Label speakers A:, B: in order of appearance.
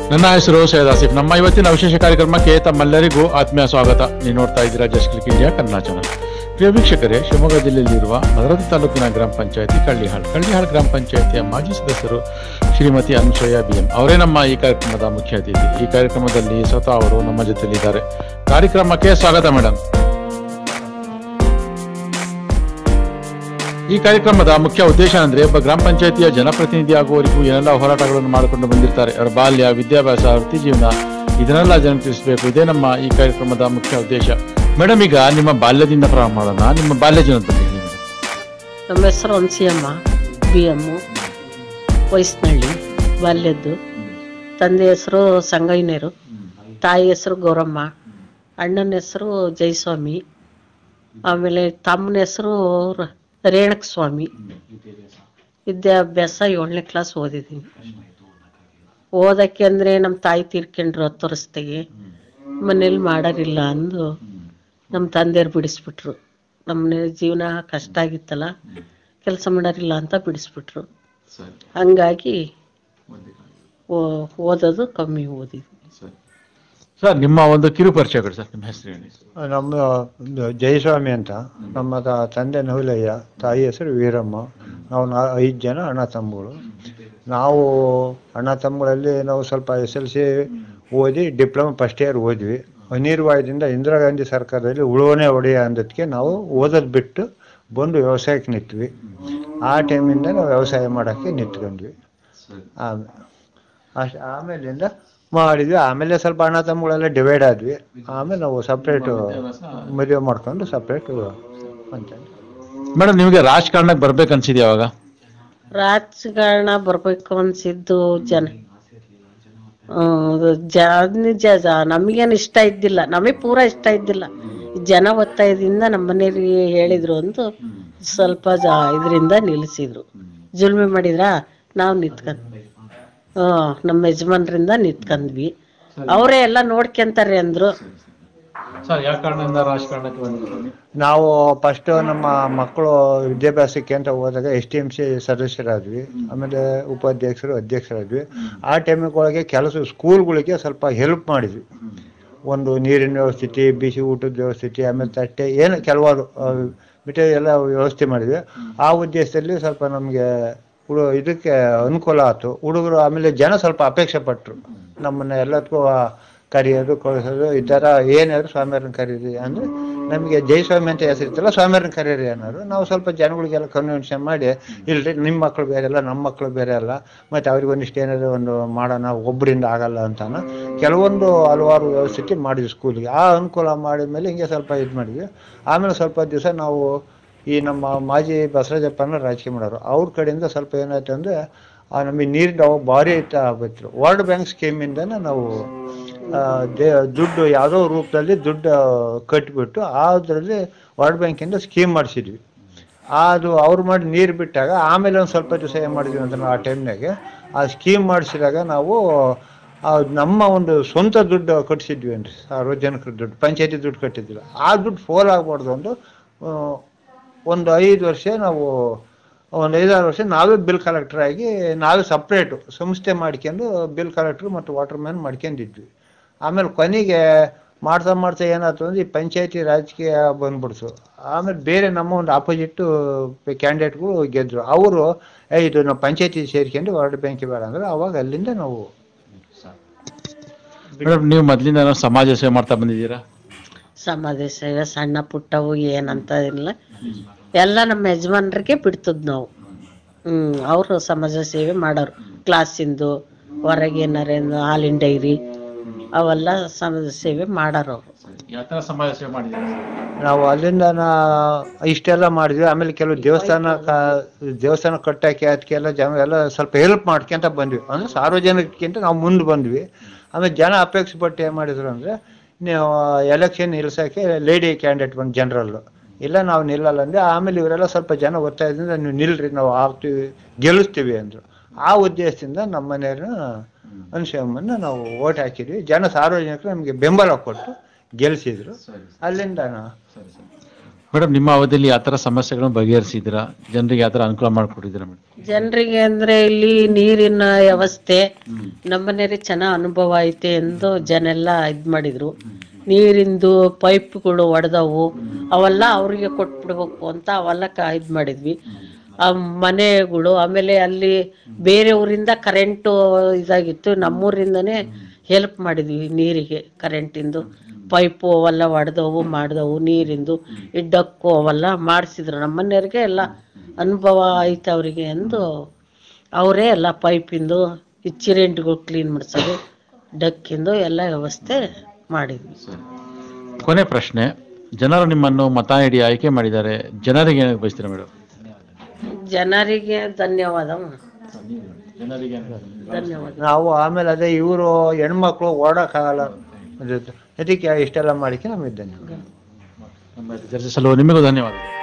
A: ನನ್ನ ಹೆಸರು ಸೈಯದ್ ಆಸಿಫ್ ನಮ್ಮ ಇವತ್ತಿನ ವಿಶೇಷ ಕಾರ್ಯಕ್ರಮಕ್ಕೆ ತಮ್ಮೆಲ್ಲರಿಗೂ ಆತ್ಮೀಯ ಸ್ವಾಗತ ನೀವು ನೋಡ್ತಾ ಇದ್ದೀರಾ just click India Kannada channel ಪ್ರಿಯ ವೀಕ್ಷಕರೇ ಶಿವಮೊಗ್ಗ ಜಿಲ್ಲೆಯಲ್ಲಿರುವ ಭದ್ರಾವತಿ ತಾಲೂಕಿನ ಗ್ರಾಮ ಪಂಚಾಯತಿ ಕಳ್ಳಿಹಾಳ್ ಕಳ್ಳಿಹಾಳ್ ಗ್ರಾಮ ಪಂಚಾಯತಿಯ ಮಾಜಿ ಸದಸ್ಯರು ಶ್ರೀಮತಿ ಅನುಸೂಯ ಬಿ ಎಂ ಅವರೇ ನಮ್ಮ ಈ ಕಾರ್ಯಕ್ರಮದ ಮುಖ್ಯ ಅತಿಥಿ ಈ ಕಾರ್ಯಕ್ರಮದಲ್ಲಿ ಸ್ವತಃ ಅವರು ನಮ್ಮ ಜೊತೆಲಿದ್ದಾರೆ ಕಾರ್ಯಕ್ರಮಕ್ಕೆ ಸ್ವಾಗತ ಮೇಡಮ್ ಈ ಕಾರ್ಯಕ್ರಮದ ಮುಖ್ಯ ಉದ್ದೇಶ ಅಂದ್ರೆ ಒಬ್ಬ ಗ್ರಾಮ ಪಂಚಾಯತಿಯ ಜನಪ್ರತಿನಿಧಿ ಆಗುವವರೆಗೂ ಏನೆಲ್ಲ ಹೋರಾಟಗಳನ್ನು ಮಾಡಿಕೊಂಡು ಬಂದಿರ್ತಾರೆ ಅವರ ಬಾಲ್ಯ ವಿದ್ಯಾಭ್ಯಾಸ ವೃತ್ತಿ ಜೀವನ ಇದನ್ನೆಲ್ಲ ಜನ ತಿಳಿಸಬೇಕು ಇದೇ ನಮ್ಮ ಈ ಕಾರ್ಯಕ್ರಮದ ಮುಖ್ಯ ಉದ್ದೇಶ ಮೇಡಮ್ ಈಗ ನಿಮ್ಮ ಬಾಲ್ಯದಿಂದ ಪ್ರಾರಂಭ ಮಾಡೋಣ ನಿಮ್ಮ ಬಾಲ್ಯ ಜೀವನದ ಬಗ್ಗೆ ಹೇಳಿ madam.
B: ನಮ್ಮ ಹೆಸರು ಅನ್ಸಿಯಮ್ಮ ಬಿ ಎಮ್ಮು ವಯಸ್ಸಿನಳ್ಳಿ ಬಾಲ್ಯದ್ದು ತಂದೆ ಹೆಸರು ಸಂಗಯ್ಯನೇರು ತಾಯಿ ಹೆಸರು ಗೌರಮ್ಮ ಅಣ್ಣನ ಹೆಸರು ಜಯಸ್ವಾಮಿ ಆಮೇಲೆ ತಮ್ಮನ ಹೆಸರು ರ- ರೇಣಕ ಸ್ವಾಮಿ ವಿದ್ಯಾಭ್ಯಾಸ ಏಳನೇ ಕ್ಲಾಸ್ ಓದಿದ್ದೀನಿ ಓದಕ್ಕೆ ಅಂದರೆ ನಮ್ಮ ತಾಯಿ ತೀರ್ಕೊಂಡ್ರು ಹತ್ತು ವರ್ಷದಾಗೆ ಮನೇಲಿ ಮಾಡೋರಿಲ್ಲ ಅಂದು ನಮ್ಮ ತಂದೆಯವ್ರು ಬಿಡಿಸ್ಬಿಟ್ರು ನಮ್ಮ ಜೀವನ ಕಷ್ಟ ಆಗಿತ್ತಲ್ಲ ಕೆಲಸ ಮಾಡೋರಿಲ್ಲ ಅಂತ ಬಿಡಿಸ್ಬಿಟ್ರು ಹಂಗಾಗಿ ಓ- ಓದೋದು ಕಮ್ಮಿ ಓದಿದ್ವಿ
A: ಸರ್ ನಿಮ್ಮ ಒಂದು ಕಿರು ಪರಿಚಯಗಳು ಸರ್ ನಿಮ್ಮ ಹೆಸರು ಹೇಳಿ
C: ನಮ್ಮ ಒಂದು ಜಯಸ್ವಾಮಿ ಅಂತ ನಮ್ಮ ತ- ತಂದೆ ನಹುಲಯ್ಯ ತಾಯಿ ಹೆಸರು ವೀರಮ್ಮ ನಾವು ನಾ ಐದು ಜನ ಅಣ್ಣ ತಮ್ಮಗಳು ನಾವು ಅಣ್ಣ ತಮ್ಮಗಳಲ್ಲಿ ನಾವು ಸ್ವಲ್ಪ ಎಸ್ ಎಲ್ ಸಿ ಓದಿ ಡಿಪ್ಲೊಮಾ ಫಸ್ಟ್ ಇಯರ್ ಓದ್ವಿ ಅನಿರ್ವಾಯದಿಂದ ಇಂದಿರಾ ಗಾಂಧಿ ಸರ್ಕಾರದಲ್ಲಿ ಉಳುವನೆ ಒಡೆಯ ಅಂದದಕ್ಕೆ ನಾವು ಓದೋದು ಬಿಟ್ಟು ಬಂದು ವ್ಯವಸಾಯಕ್ಕೆ ನಿಂತ್ವಿ ಆ ಟೈಮಿಂದ ನಾವು ವ್ಯವಸಾಯ ಮಾಡೋಕ್ಕೆ ನಿಂತ್ಕೊಂಡ್ವಿ ಆಮೇಲೆ ಅಷ್ಟು ಆಮೇಲಿಂದ ಮಾಡಿದ್ವಿ ಆಮೇಲೆ ಸ್ವಲ್ಪ ಅಣ್ಣ ತಮ್ಮಗಳೆಲ್ಲ ಡಿವೈಡ್ ಆದ್ವಿ ಆಮೇಲೆ ನಾವು ಸಪ್ರೇಟು ಮದುವೆ ಮಾಡ್ಕೊಂಡು ಸಪ್ರೇಟು ಅಂತ
A: ಮೇಡಮ್ ನಿಮಗೆ ರಾಜಕಾರಣಕ್ಕೆ ಬರ್ಬೇಕು ಅನ್ಸಿದ್ಯಾ ಅವಾಗ
B: ರಾಜಕಾರಣ ಬರ್ಬೇಕು ಅನ್ಸಿದ್ದು ಜನ ಜನ ಜ ನಮಗೇನು ಇಷ್ಟ ಇದ್ದಿಲ್ಲ ನಮಗೆ ಪೂರಾ ಇಷ್ಟ ಇದ್ದಿಲ್ಲ ಜನ ಒತ್ತಾಯದಿಂದ ನಮ್ಮ ಮನೆಯವ್ರಿಗೆ ಹೇಳಿದ್ರು ಅಂತ ಸ್ವಲ್ಪ ಜ ಇದರಿಂದ ನಿಲ್ಲಿಸಿದ್ರು ಜುಲ್ಮೆ ಮಾಡಿದ್ರ ನಾವು ನಿಂತ್ಕೊಂಡ್ ಹ್ಞೂ ನಮ್ಮ ಯಜಮಾನ್ರಿಂದ ನಿಂತ್ಕೊಂಡ್ವಿ ಅವರೇ ಎಲ್ಲ ನೋಡ್ಕೊಂತಾರೆ ಅಂದ್ರು
A: ಸರ್ ಯಾವ ಕಾರಣದಿಂದ ರಾಜಕಾರಣಕ್ಕೆ ಬಂದಿದ್ರು
C: ನಾವು ಫಸ್ಟ್ ನಮ್ಮ ಮಕ್ಕಳು ವಿದ್ಯಾಭ್ಯಾಸಕ್ಕೆ ಅಂತ ಹೋದಾಗ ಎಸ್ ಟಿ ಎಮ್ ಸಿ ಸದಸ್ಯರಾದ್ವಿ ಆಮೇಲೆ ಉಪಾಧ್ಯಕ್ಷರು ಅಧ್ಯಕ್ಷರಾದ್ವಿ ಆ ಟೈಮಿಗೊಳಗೆ ಕೆಲಸ ಸ್ಕೂಲ್ಗಳಿಗೆ ಸ್ವಲ್ಪ ಹೆಲ್ಪ್ ಮಾಡಿದ್ವಿ ಒಂದು ನೀರಿನ ವ್ಯವಸ್ಥಿತಿ ಬಿಸಿ ಊಟದ ವ್ಯವಸ್ಥಿತಿ ಆಮೇಲೆ ತಟ್ಟೆ ಏನು ಕೆಲವಾರು ಮಿಠಾಯಿ ಎಲ್ಲ ವ್ಯವಸ್ಥೆ ಮಾಡಿದ್ವಿ ಆ ಉದ್ದೇಶದಲ್ಲಿ ಸ್ವಲ್ಪ ನಮಗೆ ಹುಡು ಇದಕ್ಕೆ ಅನುಕೂಲ ಆಯ್ತು ಹುಡುಗರು ಆಮೇಲೆ ಜನ ಸ್ವಲ್ಪ ಅಪೇಕ್ಷೆ ಪಟ್ಟರು ನಮ್ಮನ್ನ ಎಲ್ಲದಕ್ಕೂ ಕರೆಯೋದು ಕಳಿಸೋದು ಈ ಥರ ಏನಾದ್ರು ಸ್ವಾಮಿಯವ್ರನ್ನ ಕರೀರಿ ಅಂದರೆ ನಮಗೆ ಜಯಸ್ವಾಮಿ ಅಂತ ಹೆಸರಿತ್ತಲ್ಲ ಸ್ವಾಮಿಯವ್ರನ್ನ ಕರೀರಿ ಅನ್ನೋರು ನಾವು ಸ್ವಲ್ಪ ಜನಗಳಿಗೆಲ್ಲ ಕನ್ವಿನ್ಷನ್ ಮಾಡಿ ಇಲ್ರಿ ನಿಮ್ಮ ಮಕ್ಕಳು ಬೇರೆ ಅಲ್ಲ ನಮ್ಮ ಮಕ್ಕಳು ಬೇರೆ ಅಲ್ಲ ಮತ್ತು ಅವ್ರಿಗೆ ಒಂದಿಷ್ಟು ಏನಾದ್ರು ಒಂದು ಮಾಡೋಣ ಒಬ್ಬರಿಂದ ಆಗಲ್ಲ ಅಂತಾನ ಕೆಲವೊಂದು ಹಲವಾರು ವ್ಯವಸ್ಥೆ ಮಾಡಿದ್ವಿ ಸ್ಕೂಲಿಗೆ ಆ ಅನುಕೂಲ ಮಾಡಿದ ಮೇಲೆ ಹಿಂಗೆ ಸ್ವಲ್ಪ ಇದು ಮಾಡಿದ್ವಿ ಆಮೇಲೆ ಸ್ವಲ್ಪ ದಿವಸ ನಾವು ಈ ನಮ್ಮ ಮಾಜಿ ಬಸವರಾಜಪ್ಪನ ರಾಜಕೀಯ ಮಾಡೋರು ಅವ್ರ ಕಡೆಯಿಂದ ಸ್ವಲ್ಪ ಏನಾಯ್ತು ಅಂದರೆ ನಮಗೆ ನೀರಿನ ಅವಾಗ ಭಾರಿ ಐತ ಆಗ್ಬಿಟ್ರು ವರ್ಲ್ಡ್ ಬ್ಯಾಂಕ್ ಸ್ಕೀಮಿಂದನೇ ನಾವು ಆ, ದೇ ದುಡ್ಡು ಯಾವುದೋ ರೂಪದಲ್ಲಿ ದುಡ್ಡು ಕಟ್ಟಿಬಿಟ್ಟು ಅದರಲ್ಲಿ ವರ್ಲ್ಡ್ ಬ್ಯಾಂಕಿಂದ ಸ್ಕೀಮ್ ಮಾಡಿಸಿದ್ವಿ ಅದು ಅವ್ರು ಮಾಡಿ ನೀರು ಬಿಟ್ಟಾಗ ಆಮೇಲೆ ಒಂದು ಸ್ವಲ್ಪ ದಿವಸ ಏನು ಮಾಡಿದ್ವಿ ಅಂತ ಆ ಟೈಮ್ನಾಗೆ ಆ ಸ್ಕೀಮ್ ಮಾಡಿಸಿದಾಗ ನಾವು ಆ ನಮ್ಮ ಒಂದು ಸ್ವಂತ ದುಡ್ಡು ಕಟ್ಟಿಸಿದ್ವಿ ಅಂದ್ರೆ ಸಾರ್ವಜನಿಕರ ದುಡ್ಡು ಪಂಚಾಯತಿ ದುಡ್ಡು ಕಟ್ಟಿದ್ದಿಲ್ಲ ಆ ದುಡ್ಡು ಫೋಲ್ ಆಗಬಾರ್ದು ಒಂದು ಆ, ಒಂದು ಐದು ವರ್ಷ ನಾವು ಒಂದು ಐದಾರು ವರ್ಷ ನಾವೇ ಬಿಲ್ ಕಲೆಕ್ಟರ್ ಆಗಿ ನಾವೇ ಸಪ್ರೇಟು ಸಂಸ್ಥೆ ಮಾಡ್ಕೊಂಡು ಬಿಲ್ ಕಲೆಕ್ಟ್ರು ಮತ್ತು ವಾಟರ್ ಮ್ಯಾನ್ ಮಾಡ್ಕೊಂಡಿದ್ವಿ ಆಮೇಲೆ ಕೊನೆಗೆ ಮಾಡ್ತಾ ಮಾಡ್ತಾ ಏನಾಯ್ತು ಅಂದ್ರೆ ಈ ಪಂಚಾಯತಿ ರಾಜಕೀಯ ಬಂದ್ಬಿಡ್ತು ಆಮೇಲೆ ಬೇರೆ ನಮ್ಮ ಒಂದು ಆಪೋಸಿಟ್ ಕ್ಯಾಂಡಿಡೇಟ್ಗಳು ಗೆದ್ರು ಅವರು ಏ ಇದು ನಾವು ಪಂಚಾಯತಿ ಸೇರ್ಕೊಂಡು ವರ್ಲ್ಡ್ ಬ್ಯಾಂಕ್ ಬೇಡ ಅಂದ್ರೆ ಅವಾಗ ಅಲ್ಲಿಂದ ನಾವು
A: ಮೇಡಮ್ ನೀವು ಮೊದಲಿಂದ ಸಮಾಜ ಸೇವೆ ಮಾಡ್ತಾ ಬಂದಿದ್ದೀರಾ
B: ಸಮಾಜ ಸೇವೆ ಸಣ್ಣ ಪುಟ್ಟವು ಏನಂತ ಇಲ್ಲ ಎಲ್ಲ ನಮ್ಮ ಯಜಮಾನ್ರಿಗೆ ಬಿಡ್ತದ್ ನಾವು ಹ್ಮ್ ಅವರು ಸಮಾಜ ಸೇವೆ ಮಾಡೋರು ಕ್ಲಾಸಿಂದು ಹೊರಗೆ ಏನಾರ ಹಾಲಿನ ಡೈರಿ ಅವೆಲ್ಲ ಸಮಾಜ ಸೇವೆ ಮಾಡೋರು ಅವರು
A: ಯಾವ ಥರ ಸಮಾಜ ಸೇವೆ ಮಾಡಿದ್ದೀರಾ
C: ನಾವು ಅಲ್ಲಿಂದ ನಾ- ಇಷ್ಟೆಲ್ಲ ಮಾಡಿದ್ವಿ ಆಮೇಲೆ ಕೆಲವು ದೇವಸ್ಥಾನ ಕ- ದೇವಸ್ಥಾನ ಕಟ್ಟಾಕಿ ಅದಕ್ಕೆಲ್ಲ ಜನ ಎಲ್ಲ ಸ್ವಲ್ಪ ಹೆಲ್ಪ್ ಮಾಡ್ಕೊಂತ ಬಂದ್ವಿ ಅಂದ್ರೆ ಸಾರ್ವಜನಿಕಕ್ಕಿಂತ ನಾವು ಮುಂದೆ ಬಂದ್ವಿ ಆಮೇಲೆ ಜನ ಅಪೇಕ್ಷೆ ಪಟ್ಟು ಏನು ಮಾಡಿದ್ರು ಅಂದರೆ ನೀವು ಎಲೆಕ್ಷನ್ ನಿಲ್ಸೋಕ್ಕೆ ಲೇಡಿ ಕ್ಯಾಂಡಿಡೇಟ್ ಬಂದು ಜನರಲ್ಲು ಇಲ್ಲ ನಾವು ನಿಲ್ಲಲ್ಲ ಅಂದರೆ ಆಮೇಲೆ ಇವರೆಲ್ಲ ಸ್ವಲ್ಪ ಜನ ಒತ್ತಾಯದಿಂದ ನೀವು ನಿಲ್ರಿ ನಾವು ಆಗ್ತೀವಿ ಗೆಲ್ಲಿಸ್ತೀವಿ ಅಂದರು ಆ ಉದ್ದೇಶದಿಂದ ನಮ್ಮ ಮನೆಯವ್ರನ್ನ ಅನ್ಶಮ್ಮನ್ನ ನಾವು ಓಟ್ ಹಾಕಿದ್ವಿ ಜನ ಸಾರ್ವಜನಿಕರು ನಮಗೆ ಬೆಂಬಲ ಕೊಟ್ಟು ಗೆಲ್ಲಿಸಿದ್ರು ಅಲ್ಲಿಂದ ನಾ-
A: ಮೇಡಮ್ ನಿಮ್ಮ ಅವಧಿಯಲ್ಲಿ ಆ ಥರ ಸಮಸ್ಯೆಗಳನ್ನು ಬಗೆಹರಿಸಿದ್ದೀರಾ ಜನರಿಗೆ ಆ ಥರ ಅನುಕೂಲ ಮಾಡಿಕೊಟ್ಟಿದ್ದೀರಾ ಮೇಡಮ್
B: ಜನರಿಗೆ ಅಂದ್ರೆ ಇಲ್ಲಿ ನೀರಿನ ವ್ಯವಸ್ಥೆ ನಮ್ಮನೇಲಿ ಚೆನ್ನಾಗ್ ಅನುಭವ ಐತೆ ಎಂದು ಜನ ಎಲ್ಲ ಇದ್ ಮಾಡಿದ್ರು ನೀರಿಂದು ಪೈಪ್ಗಳು ಒಡೆದವು ಅವೆಲ್ಲ ಅವ್ರಿಗೆ ಕೊಟ್ಬಿಡ್ಬೇಕು ಅಂತ ಅವೆಲ್ಲ ಕ ಇದ್ ಮಾಡಿದ್ವಿ ಆ ಮನೆಗಳು ಆಮೇಲೆ ಅಲ್ಲಿ ಬೇರೆ ಊರಿಂದ ಕರೆಂಟು ಇದಾಗಿತ್ತು ನಮ್ಮೂರಿಂದನೇ ಹೆಲ್ಪ್ ಮಾಡಿದ್ವಿ ನೀರಿಗೆ ಕರೆಂಟಿಂದು ಪೈಪು ಅವೆಲ್ಲ ಒಡೆದವು ಮಾಡ್ದವು ನೀರಿಂದು ಈ ಡಕ್ಕು ಅವೆಲ್ಲ ಮಾಡಿಸಿದ್ರು ನಮ್ಮನೆಯವ್ರಿಗೆ ಎಲ್ಲ ಅನುಭವ ಐತೆ ಅವರಿಗೆ ಎಂದು ಅವರೇ ಎಲ್ಲ ಪೈಪಿಂದು ಈ ಚಿರೆಂಟ್ಗಳು ಕ್ಲೀನ್ ಮಾಡಿಸೋದು ಡಕ್ಕಿಂದು ಎಲ್ಲ ವ್ಯವಸ್ಥೆ ಮಾಡಿದ್ವಿ
A: ಕೊನೆ ಪ್ರಶ್ನೆ ಜನರು ನಿಮ್ಮನ್ನು ಮತ ನೀಡಿ ಆಯ್ಕೆ ಮಾಡಿದ್ದಾರೆ ಜನರಿಗೆ ಏನಕ್ಕೆ ಬಯಸ್ತೀರಾ ಮೇಡಮ್
B: ಜನರಿಗೆ ಧನ್ಯವಾದ
A: ಜನರಿಗೆ
B: ಧನ್ಯವಾದ
C: ನಾವು ಆಮೇಲೆ ಅದೇ ಇವರು ಹೆಣ್ಮಕ್ಳು ಓಡೋಕ್ಕಾಗಲ್ಲ ಅದಕ್ಕೆ ಇಷ್ಟೆಲ್ಲ ಮಾಡಿಕೆ ನಮಗೆ ಧನ್ಯವಾದ
A: ನಮ್ಮ ಜೊತೆ ಚರ್ಚಿಸಲು ನಿಮಗೂ ಧನ್ಯವಾದಗಳು